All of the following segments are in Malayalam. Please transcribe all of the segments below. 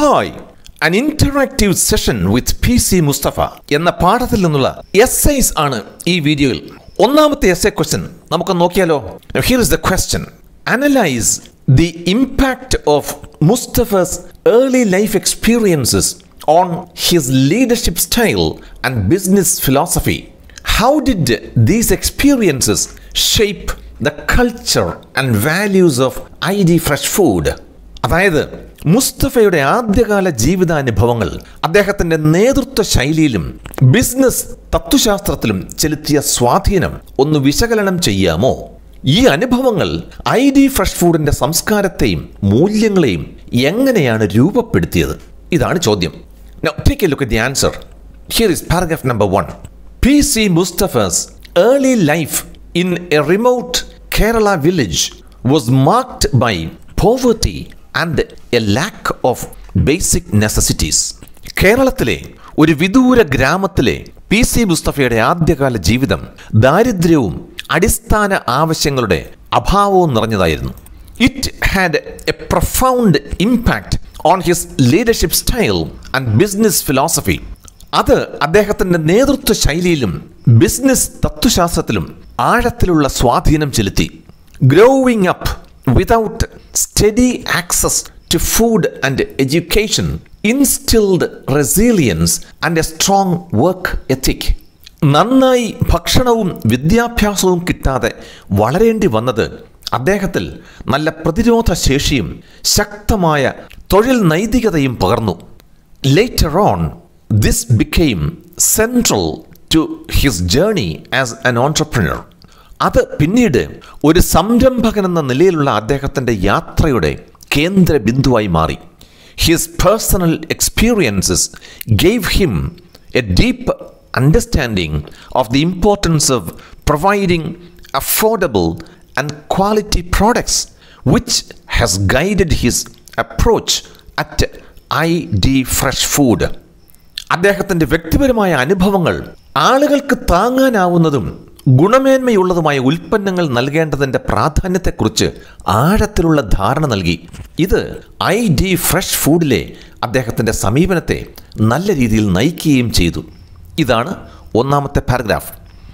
Hi an interactive session with P C Mustafa എന്ന പാഠത്തിൽ നിന്നുള്ള എസ് ഐസ് ആണ് ഈ വീഡിയോയിൽ ഒന്നാമത്തെ എസ് എ ക്വസ്റ്റ്യൻ നമുക്ക് നോക്കിയാലോ here is the question analyse the impact of Mustafa's early life experiences on his leadership style and business philosophy how did these experiences shape the culture and values of I D fresh food അതായത് മുസ്തഫയുടെ ആദ്യകാല ജീവിതാനുഭവങ്ങൾ അദ്ദേഹത്തിന്റെ നേതൃത്വ ശൈലിയിലും ബിസിനസ് തത്വശാസ്ത്രത്തിലും ചെലുത്തിയ സ്വാധീനം ഒന്ന് വിശകലനം ചെയ്യാമോ ഈ അനുഭവങ്ങൾ ഐ ഡി ഫ്രഷ് ഫുഡിന്റെ സംസ്കാരത്തെയും മൂല്യങ്ങളെയും എങ്ങനെയാണ് രൂപപ്പെടുത്തിയത് ഇതാണ് ചോദ്യം Now, take a look at the answer. Here is paragraph number one. P.C. Mustafa's early life in a remote Kerala village was marked by poverty and a lack of basic necessities. കേരളത്തിലെ ഒരു വിദൂര ഗ്രാമത്തിലെ പി സി മുസ്തഫയുടെ ആദ്യകാല ജീവിതം ദാരിദ്ര്യവും അടിസ്ഥാന ആവശ്യങ്ങളുടെ അഭാവവും നിറഞ്ഞതായിരുന്നു it had a profound impact on his leadership style and business philosophy അത് അദ്ദേഹത്തിന്റെ നേതൃത്വ ശൈലിയിലും ബിസിനസ് തത്വശാസ്ത്രത്തിലും ആഴത്തിലുള്ള സ്വാധീനം ചെലുത്തി growing up without steady access to food and education instilled resilience and a strong work ethic നന്നായി ഭക്ഷണവും വിദ്യാഭ്യാസവും കിട്ടാതെ വളരേണ്ടി വന്നത് അദ്ദേഹത്തിൽ നല്ല പ്രതിരോധ ശേഷിയും ശക്തമായ തൊഴിൽ നൈതികതയും പകർന്നു later on this became central to his journey as an entrepreneur അത് പിന്നീട് ഒരു സംരംഭകൻ എന്ന നിലയിലുള്ള അദ്ദേഹത്തിൻ്റെ യാത്രയുടെ കേന്ദ്ര ബിന്ദുവായി മാറി his personal experiences gave him a deep understanding of the importance of providing affordable and quality products which has guided his approach at I D fresh food അദ്ദേഹത്തിൻ്റെ വ്യക്തിപരമായ അനുഭവങ്ങൾ ആളുകൾക്ക് താങ്ങാനാവുന്നതും ഗുണമേന്മയുള്ളതുമായ ഉൽപ്പന്നങ്ങൾ നൽകേണ്ടതിൻ്റെ പ്രാധാന്യത്തെക്കുറിച്ച് ആഴത്തിലുള്ള ധാരണ നൽകി ഇത് ഐ ഡി ഫ്രഷ് ഫുഡിലെ അദ്ദേഹത്തിൻ്റെ സമീപനത്തെ നല്ല രീതിയിൽ നയിക്കുകയും ചെയ്തു ഇതാണ് ഒന്നാമത്തെ paragraph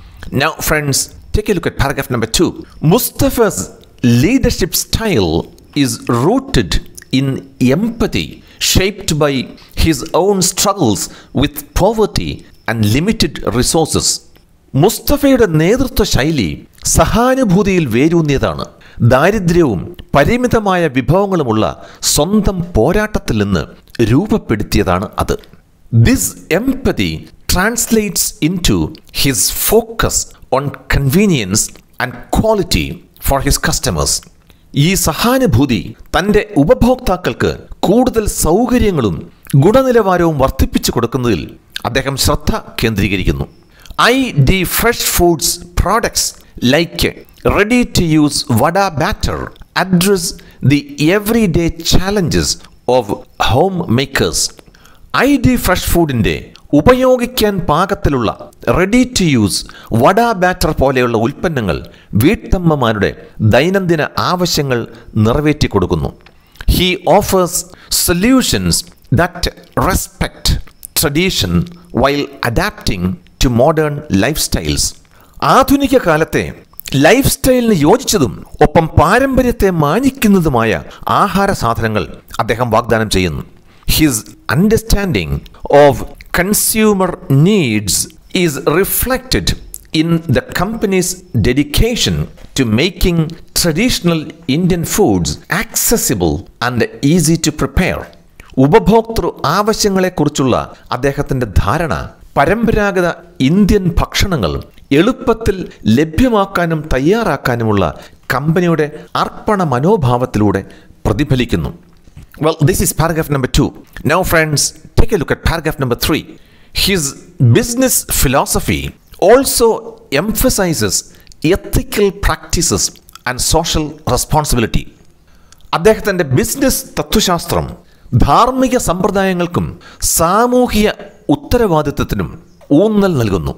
now friends take a look at paragraph number two Mustafa's leadership style is rooted in empathy shaped by his own struggles with poverty and limited resources മുസ്തഫയുടെ നേതൃത്വ ശൈലി സഹാനുഭൂതിയിൽ വേരൂന്നിയതാണ് ദാരിദ്ര്യവും പരിമിതമായ വിഭവങ്ങളുമുള്ള സ്വന്തം പോരാട്ടത്തിൽ നിന്ന് രൂപപ്പെടുത്തിയതാണ് അത് this empathy translates into his focus on convenience and quality for his customers ഈ സഹാനുഭൂതി തൻ്റെ ഉപഭോക്താക്കൾക്ക് കൂടുതൽ സൗകര്യങ്ങളും ഗുണനിലവാരവും വർദ്ധിപ്പിച്ചു കൊടുക്കുന്നതിൽ അദ്ദേഹം ശ്രദ്ധ കേന്ദ്രീകരിക്കുന്നു I D fresh foods products like ready to use vada batter address the everyday challenges of homemakers I D fresh ഫുഡിൻ്റെ ഉപയോഗിക്കാൻ പാകത്തിലുള്ള ready to use vada batter പോലെയുള്ള ഉൽപ്പന്നങ്ങൾ വീട്ടമ്മമാരുടെ ദൈനംദിന ആവശ്യങ്ങൾ നിറവേറ്റി കൊടുക്കുന്നു he offers solutions that respect tradition while adapting to modern lifestyles ആധുനിക കാലത്തെ ലൈഫ് സ്റ്റൈലിന് യോജിച്ചതും ഒപ്പം പാരമ്പര്യത്തെ മാനിക്കുന്നതുമായ ആഹാര സാധനങ്ങൾ അദ്ദേഹം വാഗ്ദാനം ചെയ്യുന്നു his understanding of consumer needs is reflected in the company's dedication to making traditional Indian foods accessible and easy to prepare ഉപഭോക്തൃ ആവശ്യങ്ങളെക്കുറിച്ചുള്ള അദ്ദേഹത്തിൻ്റെ ധാരണ പരമ്പരാഗത ഇന്ത്യൻ ഭക്ഷണങ്ങൾ എളുപ്പത്തിൽ ലഭ്യമാക്കാനും തയ്യാറാക്കാനുമുള്ള കമ്പനിയുടെ അർപ്പണ മനോഭാവത്തിലൂടെ പ്രതിഫലിക്കുന്നു Well, this is paragraph number two. Now, friends, take a look at paragraph number three. His business philosophy also emphasizes ethical practices and social responsibility. അദ്ദേഹത്തിൻ്റെ ബിസിനസ് തത്വശാസ്ത്രം ധാർമ്മിക സമ്പ്രദായങ്ങൾക്കും സാമൂഹിക ഉത്തരവാദിത്വത്തിനും ഊന്നൽ നൽകുന്നു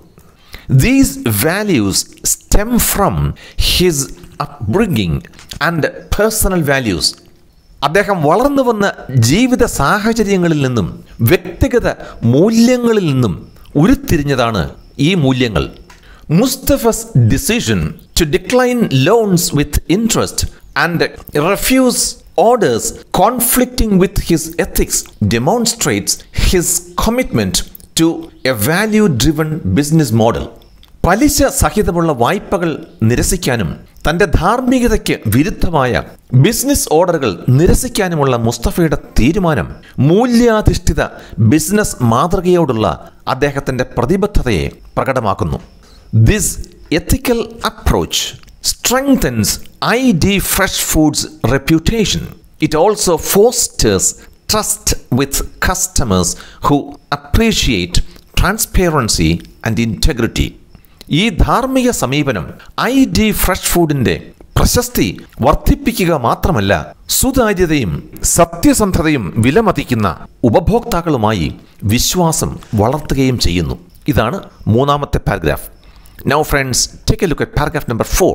these values stem from his upbringing and personal values അദ്ദേഹം വളർന്നു വന്ന ജീവിത സാഹചര്യങ്ങളിൽ നിന്നും വ്യക്തിഗത മൂല്യങ്ങളിൽ നിന്നും ഉരുത്തിരിഞ്ഞതാണ് ഈ മൂല്യങ്ങൾ Mustafa's decision to decline loans with interest and refuse orders conflicting with his ethics demonstrates his commitment to a value driven business model. പലിശ സഹിതമുള്ള വായ്പകൾ നിരസിക്കാനും തന്റെ ധാർമ്മികതയ്ക്ക് വിരുദ്ധമായ ബിസിനസ് ഓർഡറുകൾ നിരസിക്കാനുമുള്ള മുസ്തഫയുടെ തീരുമാനം മൂല്യാധിഷ്ഠിത ബിസിനസ് മാതൃകയോടുള്ള അദ്ദേഹത്തിന്റെ പ്രതിബദ്ധതയെ പ്രകടമാക്കുന്നു this ethical approach strengthens ID Fresh Foods' reputation. It also fosters trust with customers who appreciate transparency and integrity. ഈ ധാർമ്മിക സമീപനം ഐ ഡി ഫ്രഷ് ഫുഡിന്റെ പ്രശസ്തി വർദ്ധിപ്പിക്കുക മാത്രമല്ല സുതാര്യതയും സത്യസന്ധതയും വിലമതിക്കുന്ന ഉപഭോക്താക്കളുമായി വിശ്വാസം വളർത്തുകയും ചെയ്യുന്നു ഇതാണ് മൂന്നാമത്തെ paragraph Now, friends, take a look at paragraph number four.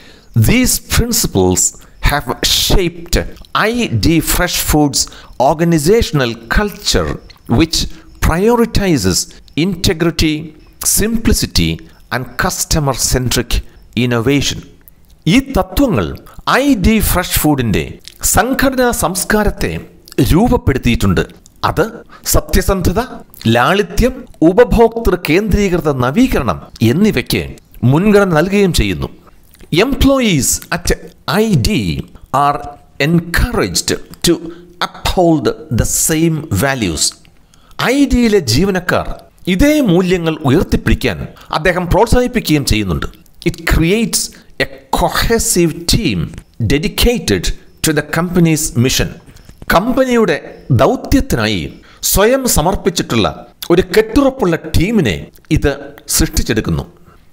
These principles have shaped ID Fresh Foods' organizational culture, which prioritizes integrity, simplicity, and customer centric innovation. ഈ തത്വങ്ങൾ ഐ ഡി ഫ്രഷ് ഫുഡിന്റെ സംഘടനാ സംസ്കാരത്തെ രൂപപ്പെടുത്തിയിട്ടുണ്ട് അത് സത്യസന്ധത ലാളിത്യം ഉപഭോക്തൃ കേന്ദ്രീകൃത നവീകരണം എന്നിവയ്ക്ക് മുൻഗണന നൽകുകയും ചെയ്യുന്നു employees at I D are encouraged to uphold the same values I ഡിയിലെ ജീവനക്കാർ ഇതേ മൂല്യങ്ങൾ ഉയർത്തിപ്പിടിക്കാൻ അദ്ദേഹം പ്രോത്സാഹിപ്പിക്കുകയും ചെയ്യുന്നുണ്ട് it creates a cohesive team dedicated to the company's mission കമ്പനിയുടെ ദൗത്യത്തിനായി സ്വയം സമർപ്പിച്ചിട്ടുള്ള ഒരു കെട്ടുറപ്പുള്ള ടീമിനെ ഇത് സൃഷ്ടിച്ചെടുക്കുന്നു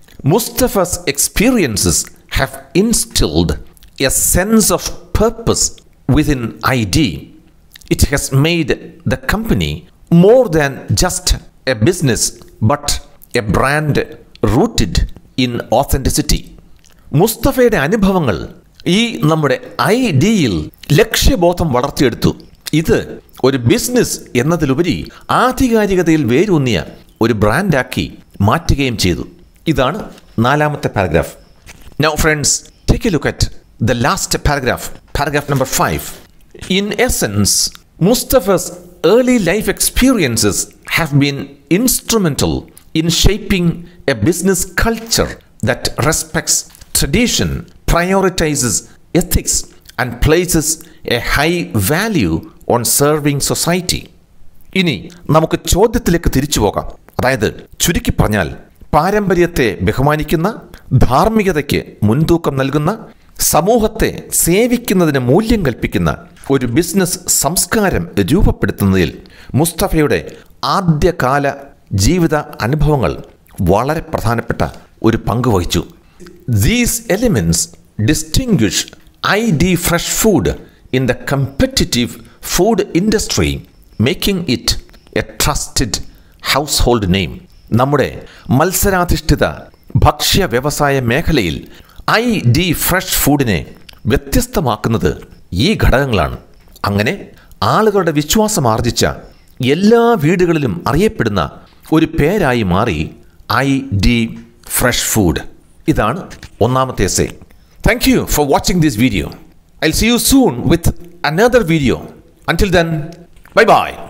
Mustafa's experiences have instilled a sense of purpose within I D it has made the company more than just a business but a brand rooted in ഓത്തൻറ്റിസിറ്റി മുസ്തഫയുടെ അനുഭവങ്ങൾ ഈ നമ്മുടെ ഐ ഡിയിൽ ലക്ഷ്യബോധം വളർത്തിയെടുത്തു ഇത് ഒരു ബിസിനസ് എന്നതിലുപരി ആധികാരികതയിൽ വേരൂന്നിയ ഒരു ബ്രാൻഡാക്കി മാറ്റുകയും ചെയ്തു ഇതാണ് നാലാമത്തെ paragraph now friends take a look at the last paragraph paragraph number five in essence Mustafa's early life experiences have been instrumental in shaping a business culture that respects tradition prioritizes ethics and places a high value on serving society. ഇനി നമുക്ക് ചോദ്യത്തിലേക്ക് തിരിച്ചു പോകാം അതായത് ചുരുക്കി പറഞ്ഞാൽ പാരമ്പര്യത്തെ ബഹുമാനിക്കുന്ന ധാർമ്മികതയ്ക്ക് മുൻതൂക്കം നൽകുന്ന സമൂഹത്തെ സേവിക്കുന്നതിന് മൂല്യം കൽപ്പിക്കുന്ന ഒരു ബിസിനസ് സംസ്കാരം രൂപപ്പെടുത്തുന്നതിൽ മുസ്തഫയുടെ ആദ്യകാല ജീവിത അനുഭവങ്ങൾ വളരെ പ്രധാനപ്പെട്ട ഒരു പങ്ക് വഹിച്ചു These elements distinguish ID Fresh Food in the competitive food industry, making it a trusted household name. നമ്മുടെ മത്സരാധിഷ്ഠിത ഭക്ഷ്യ വ്യവസായ മേഖലയിൽ ഐ ഡി ഫ്രഷ് ഫുഡിനെ വ്യത്യസ്തമാക്കുന്നത് ഈ ഘടകങ്ങളാണ് അങ്ങനെ ആളുകളുടെ വിശ്വാസം ആർജിച്ച എല്ലാ വീടുകളിലും അറിയപ്പെടുന്ന ഒരു പേരായി മാറി ഐ ഡി ഫ്രഷ് ഫുഡ് ഇതാണ് ഒന്നാമത്തെ essay thank you for watching this video I see you soon with another video until then bye by